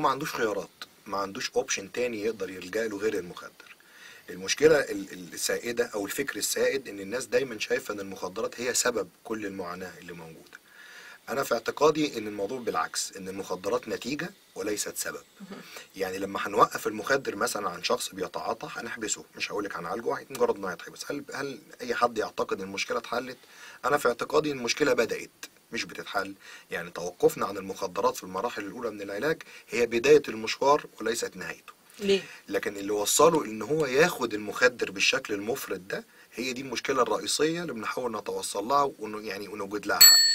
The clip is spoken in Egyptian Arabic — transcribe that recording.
ما عندوش خيارات ما عندوش اوبشن تاني يقدر يلجأ له غير المخدر المشكلة ال- ال- السائدة أو الفكر السائد إن الناس دايما شايفة إن المخدرات هي سبب كل المعاناة اللي موجودة. أنا في اعتقادي إن الموضوع بالعكس إن المخدرات نتيجة وليست سبب. يعني لما هنوقف المخدر مثلا عن شخص بيتعاطى هنحبسه مش هقول لك هنعالجه هي- مجرد ما يتحبس هل هل أي حد يعتقد إن المشكلة اتحلت؟ أنا في اعتقادي إن المشكلة بدأت مش بتتحل يعني توقفنا عن المخدرات في المراحل الأولى من العلاج هي بداية المشوار وليست نهايته. ليه؟ لكن اللي وصله ان هو ياخد المخدر بالشكل المفرط ده هي دي المشكله الرئيسيه اللي بنحاول نتوصل لها وإنه يعني ونوجد لها حل